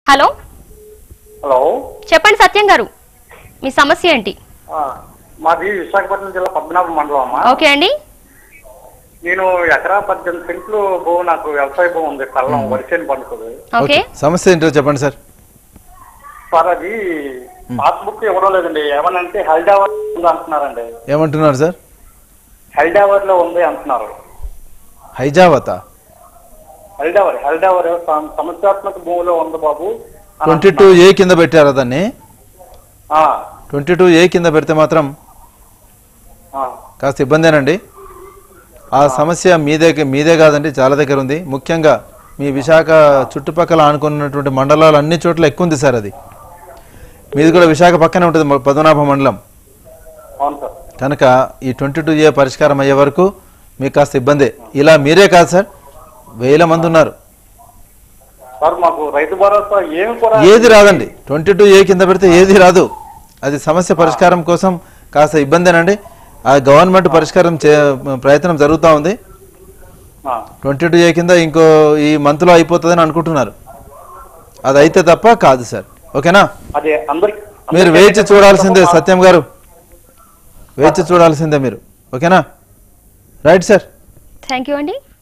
hello hello చెప్పండి సత్యం గారు మీ సమస్య ఏంటి ఆ, మాది విశాఖపట్నం జిల్లా పద్మనాభ మండలం అమ్మా ఓకే అండి నేను ఎకరా పద్దెనిమిది సెంట్లు భూమి నాకు వ్యవసాయ భూమి ఉంది కళ్ళం వరిసేని పండుతుంది ఓకే సమస్య ఏంటో చెప్పండి సార్ సార్ అది పాస్బుక్ ఇవ్వడం లేదండి ఏమనంటే హైదరాబాద్ ఉంది అంటున్నారండి ఏమంటున్నారు సార్ హైదరాబాద్ లో ఉంది అంటున్నారు హైజావత హైదరాబాద్ హైదరాబాద్ సం- సమస్యాత్మక భూమిలో ఉంది బాబు అని ట్వంటీ టూ ఏ కింద పెట్టారా దాన్ని ఆ, ట్వంటీ టూ ఏ కింద పెడితే మాత్రం ఆ, కాస్త ఇబ్బందేనండి ఆ సమస్య మీదే మీదే కాదండి చాలా దగ్గర ఉంది ముఖ్యంగా మీ విశాఖ చుట్టుపక్కల ఆనుకున్నటువంటి మండలాలు అన్ని చోట్ల ఎక్కువ ఉంది సార్ అది మీది కూడా విశాఖ పక్కనే ఉంటుంది మ- పద్మనాభ మండలం అవును సార్ కనుక ఈ ట్వంటీ టూ ఏ పరిష్కారం అయ్యే వరకు మీకు కాస్త ఇబ్బందే ఇలా మీరే కాదు సార్ వేల మంది ఉన్నారు సార్ మాకు రైతు భరోసా ఏమి కూడా ఏది రాదండి ట్వంటీ టూ ఏ కింద పెడితే ఏది రాదు అది సమస్య పరిష్కారం కోసం కాస్త ఇబ్బందేనండి ఆ గవర్నమెంట్ పరిష్కారం చే ప్రయత్నం జరుగుతూ ఉంది ఆ, ట్వంటీ టూ ఏ కింద ఇంకో ఈ మంత్లో అయిపోతుందని అనుకుంటున్నారు అది అయితే తప్ప కాదు సార్ ఓకేనా అదే అందరికి మీరు వేచి చూడాల్సిందే సత్యం గారు వేచి చూడాల్సిందే మీరు ఓకేనా రైట్ సార్ థ్యాంక్ యూ అండి